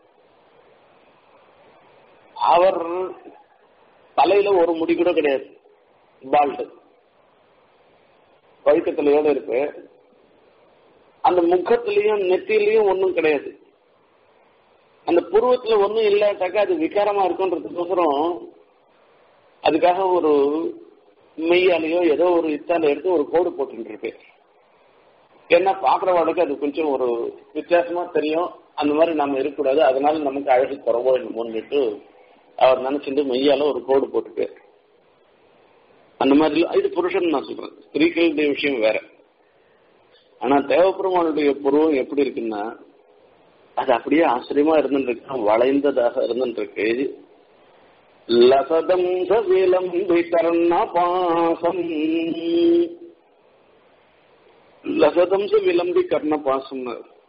அவர் தலையில ஒரு முடி கூட கிடையாது பால்டு வழுக்கத்திலையோட இருக்கு அந்த முகத்திலையும் நெத்திலையும் ஒன்றும் கிடையாது அந்த புருவத்துல ஒன்றும் இல்லாட்டாக்கா அது விகாரமா இருக்குன்றதுக்கோசரம் அதுக்காக ஒரு மெய்யாலேயோ ஏதோ ஒரு இத்தால எடுத்து ஒரு கோடு போட்டு இருக்கு ஏன்னா பாக்குறவாளுக்கு அது கொஞ்சம் ஒரு வித்தியாசமா தெரியும் அந்த மாதிரி நம்ம இருக்கக்கூடாது அதனால நமக்கு அழகு குறவோ என்னமோன்னுட்டு அவர் நினைச்சிட்டு மெய்யால ஒரு கோடு போட்டுட்டு அந்த மாதிரி இது புருஷன் நான் சொல்றேன் ஸ்திரீகளுடைய விஷயம் வேற ஆனா தேவப்பெருமானுடைய புருவம் எப்படி இருக்குன்னா அது அப்படியே ஆச்சரியமா இருந்துருக்கு வளைந்ததாக இருந்துருக்கு லசதம் விளம்பி கர்ண பாசம் லசதம்ச விளம்பி கர்ண பாசம்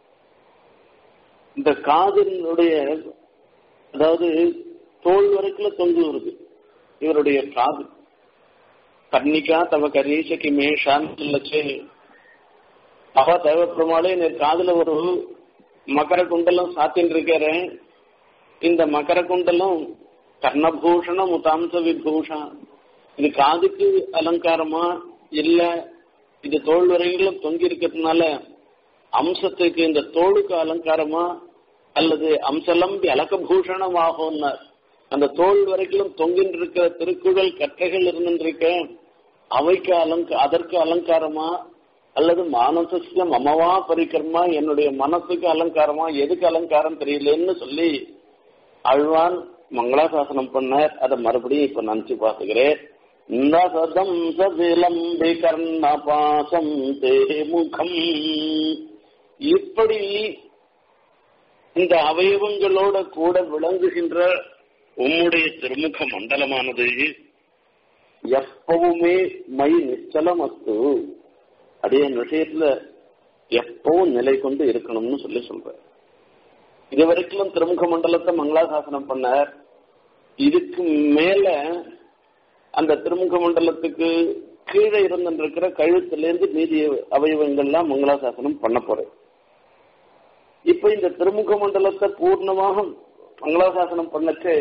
இந்த காதினுடைய அதாவது தோல் வரைக்கும் தொங்கு வருது இவருடைய காது கர்ணிகா தவ கரீசகி மேஷான்னு சொல்லச்சு அவ தேவப்பெருமாளே நீ காதுல ஒரு மகர குண்டலம் சாத்தின்னு இருக்கிறேன் இந்த மகர குண்டலம் கர்ணபூஷண முதாம்ச விபூஷா இது காதுக்கு அலங்காரமா இல்ல இது தோல் வரையிலும் தொங்கி இருக்கிறதுனால அம்சத்துக்கு இந்த தோளுக்கு அலங்காரமா அல்லது அம்சலம்பி அலகபூஷணம் ஆகும்னார் அந்த தோல் வரைக்கும் தொங்கின்னு இருக்கிற திருக்குறள் கற்றைகள் இருந்துருக்க அவைக்கு அலங்க அதற்கு அலங்காரமா அல்லது மானசஸ்ய மமவா பரிகர்மா என்னுடைய மனசுக்கு அலங்காரமா எதுக்கு அலங்காரம் தெரியலன்னு சொல்லி அழ்வான் மங்களாசாசனம் பண்ணார் அதை மறுபடியும் இப்ப நினைச்சு பாத்துக்கிறேன் நசதம் சதிலம்பி கர்ண பாசம் தே முகம் இப்படி இந்த அவயவங்களோட கூட விளங்குகின்ற உம்முடைய திருமுக மண்டலமானது எப்பவுமே மை நிச்சலம் அஸ்து அதே விஷயத்துல எப்பவும் நிலை கொண்டு இருக்கணும்னு சொல்லி சொல்ற இது வரைக்கும் திருமுக மண்டலத்தை மங்களாசாசனம் பண்ணார் இதுக்கு மேல அந்த திருமுக மண்டலத்துக்கு கீழே இருந்திருக்கிற கழுத்திலேருந்து மீதி அவயவங்கள்லாம் மங்களாசாசனம் பண்ண போறேன் இப்ப இந்த திருமுக மண்டலத்தை பூர்ணமாக மங்களாசாசனம் பண்ணச்சு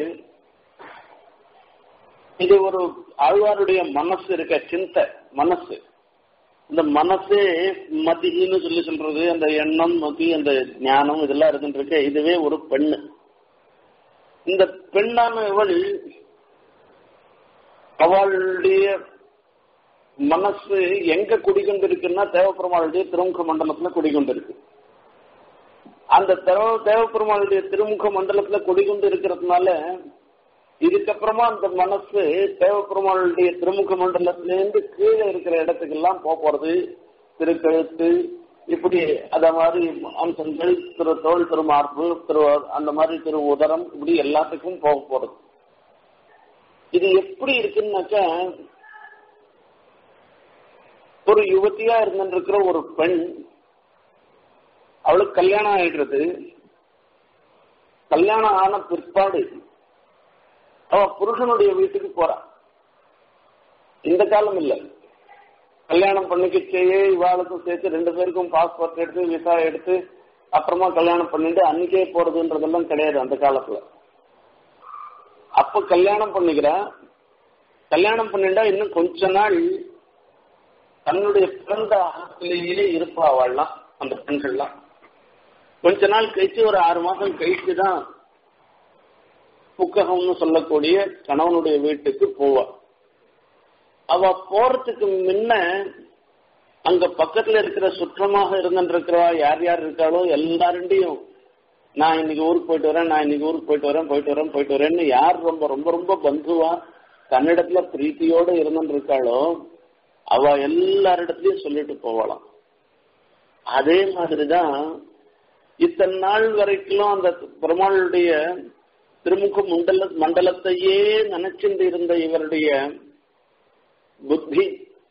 இது ஒரு ஆழ்வாருடைய மனசு இருக்க சிந்தை மனசு இந்த மனசே மதின்னு சொல்லி சொல்றது அந்த எண்ணம் மதி அந்த ஞானம் இதெல்லாம் இருந்துருக்கு இதுவே ஒரு பெண்ணு இந்த பெண்ணான இவள் அவளுடைய மனசு எங்க குடிக்கொண்டிருக்குன்னா தேவப்பெருமாளுடைய திருமுக மண்டலத்துல குடிக்கொண்டிருக்கு அந்த தேவ தேவப்பெருமாளுடைய திருமுக மண்டலத்துல குடிக்கொண்டு இருக்கிறதுனால இதுக்கப்புறமா அந்த மனசு தேவப்பெருமாளுடைய திருமுக மண்டலத்திலேருந்து கீழே இருக்கிற இடத்துக்கெல்லாம் போக போறது திருக்கழுத்து இப்படி அத மாதிரி அம்சங்கள் திரு தோல் திருமார்பு திரு அந்த மாதிரி திரு உதரம் இப்படி எல்லாத்துக்கும் போக போறது இது எப்படி இருக்குன்னாக்கா ஒரு யுவதியா இருந்துருக்கிற ஒரு பெண் அவளுக்கு கல்யாணம் ஆயிடுறது கல்யாணம் ஆன பிற்பாடு அவ புருஷனுடைய வீட்டுக்கு போறா இந்த காலம் இல்ல கல்யாணம் பண்ணிக்கிச்சேயே இவாளுக்கும் சேர்த்து ரெண்டு பேருக்கும் பாஸ்போர்ட் எடுத்து விசா எடுத்து அப்புறமா கல்யாணம் பண்ணிட்டு அன்னைக்கே போறதுன்றதெல்லாம் கிடையாது அந்த காலத்துல அப்ப கல்யாணம் பண்ணிக்கிறா கல்யாணம் பண்ணிட்டா இன்னும் கொஞ்ச நாள் தன்னுடைய பிறந்த அகத்திலேயே இருப்பா அவள்லாம் அந்த பெண்கள்லாம் கொஞ்ச நாள் கழிச்சு ஒரு ஆறு மாசம் கழிச்சு தான் புக்ககம்னு சொல்லக்கூடிய கணவனுடைய வீட்டுக்கு போவா அவ போறதுக்கு முன்ன அங்க பக்கத்துல இருக்கிற சுற்றமாக இருந்துருக்கிறவா யார் யார் இருக்காளோ எல்லாருண்டையும் நான் இன்னைக்கு ஊருக்கு போயிட்டு வரேன் நான் இன்னைக்கு ஊருக்கு போயிட்டு வரேன் போயிட்டு வரேன் போயிட்டு வரேன்னு யார் ரொம்ப ரொம்ப ரொம்ப பந்துவா தன்னிடத்துல பிரீத்தியோட இருந்துட்டு இருக்காளோ அவ எல்லாரிடத்துலயும் சொல்லிட்டு போகலாம் அதே மாதிரிதான் இத்தனை நாள் வரைக்கும் அந்த பெருமாளுடைய திருமுக மண்டல மண்டலத்தையே நினைச்சிட்டு இருந்த இவருடைய புத்தி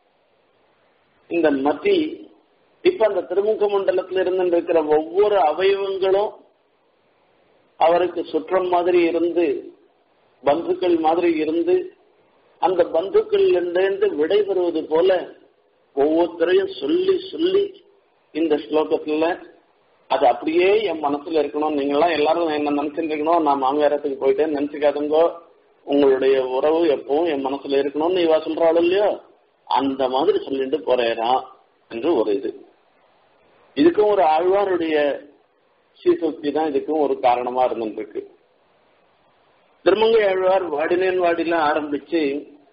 இந்த மதி இப்ப அந்த திருமுக மண்டலத்தில் இருந்து இருக்கிற ஒவ்வொரு அவயவங்களும் அவருக்கு சுற்றம் மாதிரி இருந்து பந்துக்கள் மாதிரி இருந்து அந்த பந்துக்கள் இருந்து விடைபெறுவது போல ஒவ்வொருத்தரையும் சொல்லி சொல்லி இந்த ஸ்லோகத்துல அது அப்படியே என் மனசுல இருக்கணும் நீங்களாம் எல்லாரும் என்ன நினைச்சுட்டு இருக்கணும் நான் மாமியாரத்துக்கு போயிட்டேன்னு நினைச்சுக்காதுங்கோ உங்களுடைய உறவு எப்பவும் என் மனசுல இருக்கணும்னு இவா சொல்றாள் இல்லையோ அந்த மாதிரி சொல்லிட்டு போறேறான் என்று ஒரு இது இதுக்கும் ஒரு ஆழ்வாருடைய சீசக்தி தான் இதுக்கும் ஒரு காரணமா இருந்துருக்கு திருமங்கை ஆழ்வார் வாடினேன் வாடில ஆரம்பிச்சு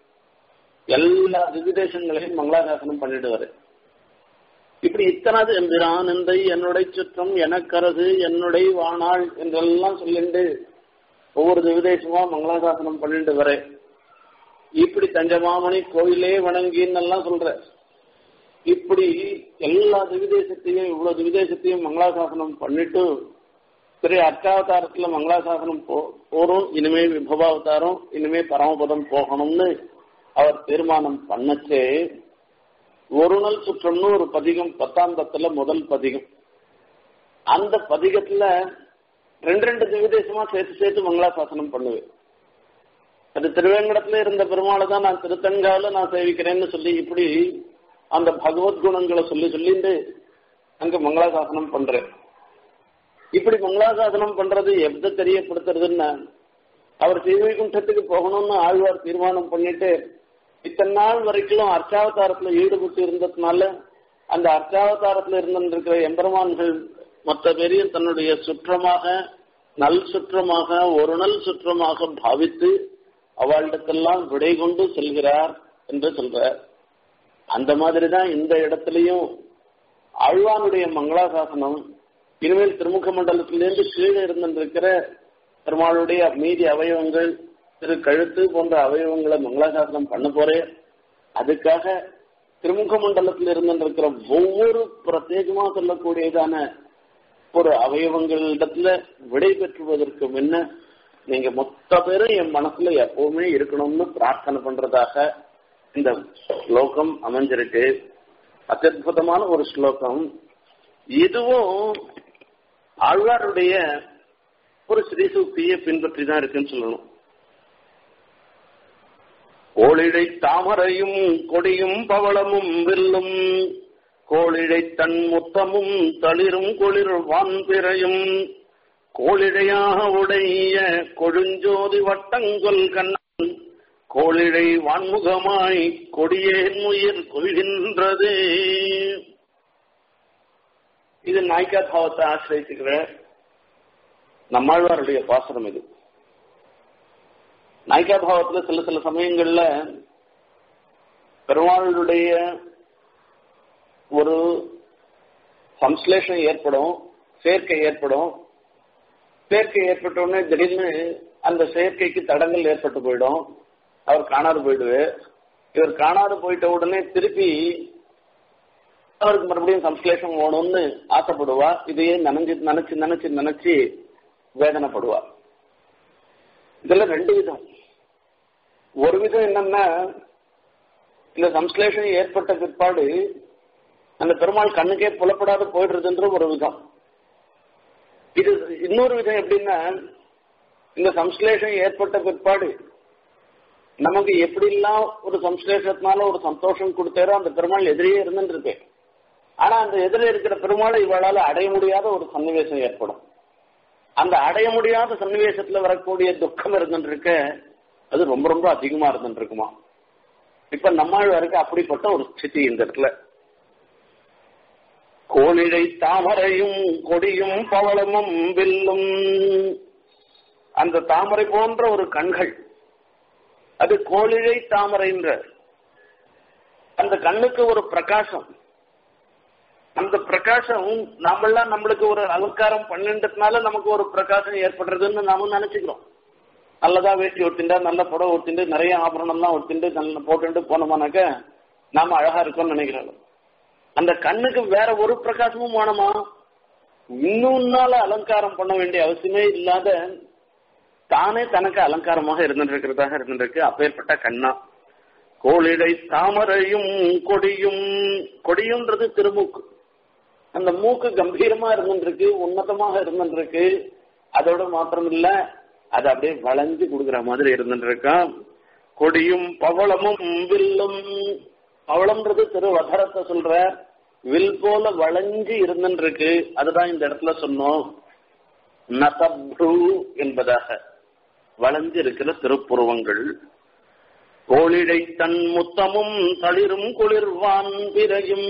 எல்லா திவிதேசங்களையும் மங்களாசாசனம் பண்ணிடுவாரு இப்படி இத்தனாவது எம்பிரான் எந்தை என்னுடைய சுற்றம் எனக்கரது என்னுடைய வானாள் என்றெல்லாம் சொல்லிட்டு ஒவ்வொரு திவிதேசமா மங்களாசாசனம் பண்ணிட்டு வர இப்படி தஞ்சமாமணி கோயிலே வணங்கின்னு எல்லாம் சொல்ற இப்படி எல்லா திவிதேசத்தையும் இவ்வளவு திவிதேசத்தையும் மங்களாசாசனம் பண்ணிட்டு சரி அர்ச்சாவதாரத்துல மங்களாசாசனம் போ போறோம் இனிமே விபவாவதாரம் இனிமே பரமபதம் போகணும்னு அவர் தீர்மானம் பண்ணச்சே ஒரு நாள் சுற்றம்னு ஒரு பதிகம் பத்தாம் பத்துல முதல் பதிகம் அந்த பதிகத்துல ரெண்டு ரெண்டு திவிதேசமா சேர்த்து சேர்த்து மங்களாசாசனம் பண்ணுவேன் அது திருவேங்கடத்துல இருந்த பெருமாளை தான் நான் திருத்தங்கால நான் சேவிக்கிறேன்னு சொல்லி இப்படி அந்த பகவத் குணங்களை சொல்லி சொல்லிட்டு அங்க மங்களாசாசனம் பண்றேன் இப்படி மங்களாசாசனம் பண்றது எந்த தெரியப்படுத்துறதுன்னா அவர் ஸ்ரீவைகுண்டத்துக்கு போகணும்னு ஆழ்வார் தீர்மானம் பண்ணிட்டு இத்தனை நாள் வரைக்கும் அர்ச்சாவதாரத்துல ஈடுபட்டு இருந்ததுனால அந்த அர்ச்சாவதாரத்துல இருந்திருக்கிற எம்பெருமான்கள் மொத்த பேரையும் தன்னுடைய சுற்றமாக நல் சுற்றமாக ஒரு நல் சுற்றமாக பாவித்து அவளிடத்தெல்லாம் விடை கொண்டு செல்கிறார் என்று சொல்றார் அந்த மாதிரிதான் இந்த இடத்துலயும் ஆழ்வானுடைய மங்களாசாசனம் இனிமேல் திருமுக மண்டலத்திலிருந்து கீழே இருந்திருக்கிற பெருமாளுடைய மீதி அவயவங்கள் திரு கழுத்து போன்ற அவயவங்களை மங்களாசாசனம் பண்ண போறேன் அதுக்காக திருமுக மண்டலத்தில் இருந்திருக்கிற ஒவ்வொரு பிரத்யேகமா சொல்லக்கூடியதான ஒரு அவயவங்களிடத்துல விடை பெற்றுவதற்கு முன்ன நீங்க மொத்த பேரும் என் மனசுல எப்பவுமே இருக்கணும்னு பிரார்த்தனை பண்றதாக இந்த ஸ்லோகம் அமைஞ்சிருக்கு அத்தியுதமான ஒரு ஸ்லோகம் இதுவும் ஆழ்வாருடைய ஒரு ஸ்ரீசூக்தியை பின்பற்றி தான் இருக்குன்னு சொல்லணும் கோழிழை தாமரையும் கொடியும் பவளமும் வில்லும் கோழிழை தன் முத்தமும் தளிரும் குளிர் வான்பிறையும் கோழிழையாக உடைய கொழுஞ்சோதி வட்டங்கொல் கண்ணன் கோழிழை வான்முகமாய் கொடியேன் உயிர் கொள்கின்றது இது நாய்க்கா பாவத்தை ஆசிரியத்துக்கிற நம்மாழ்வாருடைய பாசனம் இது நாய்க்கா பாவத்துல சில சில சமயங்கள்ல பெருமாளுடைய ஒரு சம்ஸ்லேஷம் ஏற்படும் சேர்க்கை ஏற்படும் சேர்க்கை ஏற்பட்ட உடனே திடீர்னு அந்த செயற்கைக்கு தடங்கள் ஏற்பட்டு போயிடும் அவர் காணாது போயிடுவார் இவர் காணாது போயிட்ட உடனே திருப்பி அவருக்கு மறுபடியும் சம்ஸ்லேஷம் வேணும்னு ஆசைப்படுவா இதையே நினைச்சு நினைச்சு நினைச்சு நினைச்சு வேதனைப்படுவா இதுல ரெண்டு விதம் ஒரு விதம் என்னன்னா இந்த சம்ஸ்லேஷம் ஏற்பட்ட பிற்பாடு அந்த பெருமாள் கண்ணுக்கே புலப்படாத போயிடுறதுன்ற ஒரு விதம் இது இன்னொரு விதம் எப்படின்னா இந்த சம்ஸ்லேஷம் ஏற்பட்ட பிற்பாடு நமக்கு எப்படிலாம் ஒரு சம்ஸ்லேஷத்தினால ஒரு சந்தோஷம் கொடுத்தாரோ அந்த பெருமாள் எதிரியே இருந்துருக்கு ஆனா அந்த எதிரில் இருக்கிற பெருமாளை இவளால அடைய முடியாத ஒரு சன்னிவேசம் ஏற்படும் அந்த அடைய முடியாத சன்னிவேசத்துல வரக்கூடிய துக்கம் இருந்துருக்க அது ரொம்ப ரொம்ப அதிகமா இருந்துருக்குமா இப்ப நம்மாழ்வாருக்கு அப்படிப்பட்ட ஒரு ஸ்திதி இந்த இடத்துல கோழிழை தாமரையும் கொடியும் பவளமும் வில்லும் அந்த தாமரை போன்ற ஒரு கண்கள் அது கோழிழை தாமரைன்ற அந்த கண்ணுக்கு ஒரு பிரகாசம் அந்த பிரகாசம் நாமெல்லாம் நம்மளுக்கு ஒரு அலங்காரம் பண்ணின்றதுனால நமக்கு ஒரு பிரகாசம் ஏற்படுறதுன்னு நாம நினைச்சுக்கிறோம் நல்லதா வேட்டி ஒட்டிண்டா நல்ல புடவை ஒட்டிண்டு நிறைய ஆபரணம்லாம் ஒட்டிண்டு நல்ல போட்டுட்டு போனோமானாக்க நாம அழகா இருக்கோம்னு நினைக்கிறோம் அந்த கண்ணுக்கு வேற ஒரு பிரகாசமும் வேணுமா இன்னொன்னால அலங்காரம் பண்ண வேண்டிய அவசியமே இல்லாத தானே தனக்கு அலங்காரமாக இருந்துருக்கிறதாக இருந்திருக்கு அப்பேற்பட்ட கண்ணா கோளிடை தாமரையும் கொடியும் கொடியும்ன்றது திருமூக்கு அந்த மூக்கு கம்பீரமா இருந்துருக்கு உன்னதமாக இருந்துருக்கு அதோட மாத்திரம் இல்ல அது அப்படியே வளைஞ்சு கொடுக்குற மாதிரி இருந்துருக்கான் கொடியும் பவளமும் வில்லும் பவளம்ன்றது திருவதரத்தை சொல்ற வில் போல வளைஞ்சு இருந்துருக்கு அதுதான் இந்த இடத்துல சொன்னோம் நதப்ரு என்பதாக வளைஞ்சு இருக்கிற திருப்புருவங்கள் கோழிடை தன் முத்தமும் தளிரும் குளிர்வான் பிறையும்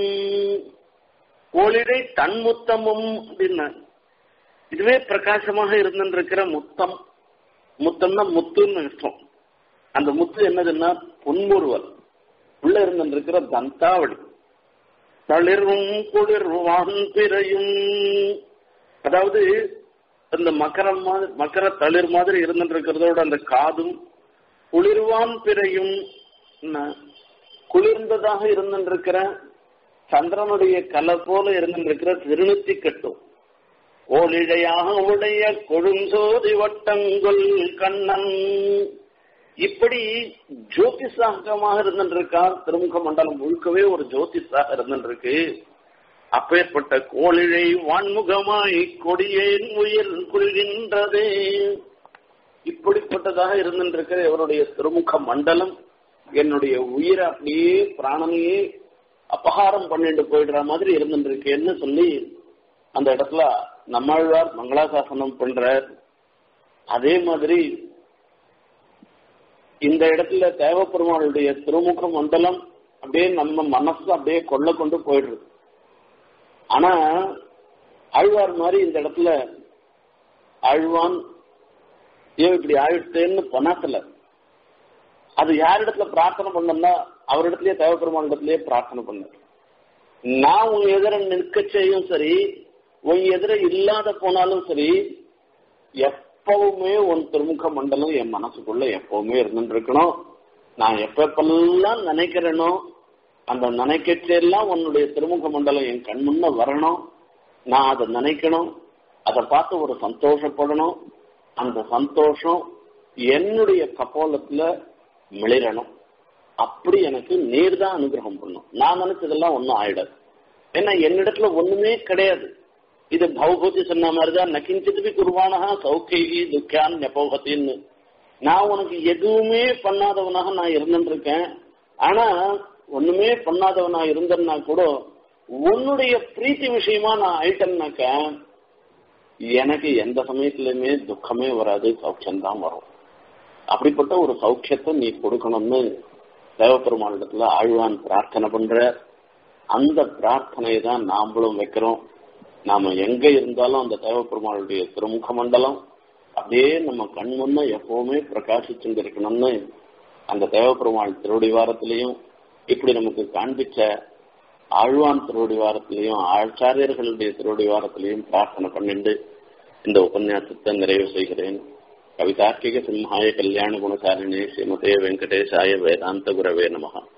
கோழிடை தன் முத்தமும் அப்படின்னா இதுவே பிரகாசமாக இருந்திருக்கிற முத்தம் முத்தம்னா முத்துன்னு அர்த்தம் அந்த முத்து என்னதுன்னா புன்முறுவல் உள்ள இருந்திருக்கிற தந்தாவளி தளிரும் குளிர்வான் பிறையும் அதாவது அந்த மகரம் மாதிரி மகர தளிர் மாதிரி இருந்துருக்கிறதோட அந்த காதும் குளிர்வான் பிறையும் குளிர்ந்ததாக இருந்திருக்கிற சந்திரனுடைய கலை போல இருந்திருக்கிற திருநுத்தி கட்டும் ஓலிழையாக உடைய கொழுஞ்சோதி வட்டங்குள் கண்ணன் இப்படி ஜோதிஷாகமாக இருந்துருக்கான் திருமுக மண்டலம் முழுக்கவே ஒரு ஜோதிஷாக இருந்துருக்கு அப்பேற்பட்ட கோழிழை வான்முகமாய் கொடியேன் உயிர் கொள்கின்றதே இப்படிப்பட்டதாக இருந்துருக்கிற இவருடைய திருமுக மண்டலம் என்னுடைய உயிரை அப்படியே பிராணனையே அபகாரம் பண்ணிட்டு போயிடுற மாதிரி இருந்துருக்கேன்னு சொல்லி அந்த இடத்துல நம்மாழ்வார் மங்களாசாசனம் பண்றார் அதே மாதிரி இந்த இடத்துல தேவப்பெருமாளுடைய திருமுக மண்டலம் அப்படியே நம்ம மனசு அப்படியே கொள்ள கொண்டு போயிடுறது ஆனா ஆழ்வார் மாதிரி இந்த இடத்துல ஆழ்வான் ஏன் இப்படி ஆயிடுத்தேன்னு பண்ணாத்தல அது யாரிடத்துல பிரார்த்தனை பண்ணா அவரிடத்துலயே தேவப்பெருமான் இடத்துலயே பிரார்த்தனை பண்ணார் நான் உன் எதிர நிற்க செய்யும் சரி உன் எதிர இல்லாத போனாலும் சரி எப்பவுமே உன் திருமுக மண்டலம் என் மனசுக்குள்ள எப்பவுமே இருந்துட்டு இருக்கணும் நான் எப்பப்பெல்லாம் நினைக்கிறேனோ அந்த நினைக்கச்செல்லாம் உன்னுடைய திருமுக மண்டலம் என் கண் முன்ன வரணும் நான் அதை நினைக்கணும் அதை பார்த்து ஒரு சந்தோஷப்படணும் அந்த சந்தோஷம் என்னுடைய கப்போலத்துல மிளிரணும் அப்படி எனக்கு நீர் தான் அனுகிரகம் பண்ணும் நான் நினைச்சதெல்லாம் ஒன்றும் ஆயிடாது ஏன்னா என்னிடத்துல ஒண்ணுமே கிடையாது இது பௌபூதி சொன்ன மாதிரிதான் நக்கிஞ்சித்து குருவானகா சௌக்கியகி துக்கியான் நெபோகத்தின்னு நான் உனக்கு எதுவுமே பண்ணாதவனாக நான் இருந்துட்டு இருக்கேன் ஆனா ஒண்ணுமே பண்ணாதவனா இருந்தேன்னா கூட உன்னுடைய பிரீத்தி விஷயமா நான் ஆயிட்டேன்னாக்க எனக்கு எந்த சமயத்திலுமே துக்கமே வராது சௌக்கியம்தான் வரும் அப்படிப்பட்ட ஒரு சௌக்கியத்தை நீ கொடுக்கணும்னு தேவப்பெருமானிடத்துல ஆழ்வான் பிரார்த்தனை பண்ற அந்த பிரார்த்தனையை தான் நாமளும் வைக்கிறோம் நாம எங்க இருந்தாலும் அந்த தேவப்பெருமாளுடைய திருமுக மண்டலம் அப்படியே நம்ம கண் முன்ன எப்பவுமே பிரகாசிச்சுட்டு இருக்கணும்னு அந்த தேவப்பெருமாள் திருவடிவாரத்திலையும் இப்படி நமக்கு காண்பிச்ச ஆழ்வான் திருவடிவாரத்திலையும் ஆச்சாரியர்களுடைய திருவடிவாரத்திலையும் பிரார்த்தனை பண்ணிண்டு இந்த உபன்யாசத்தை நிறைவு செய்கிறேன் கவிதார்க்கிக சிம்ஹாய கல்யாண குணசாலினி ஸ்ரீமதே வெங்கடேசாய வேதாந்த குரவே நமகா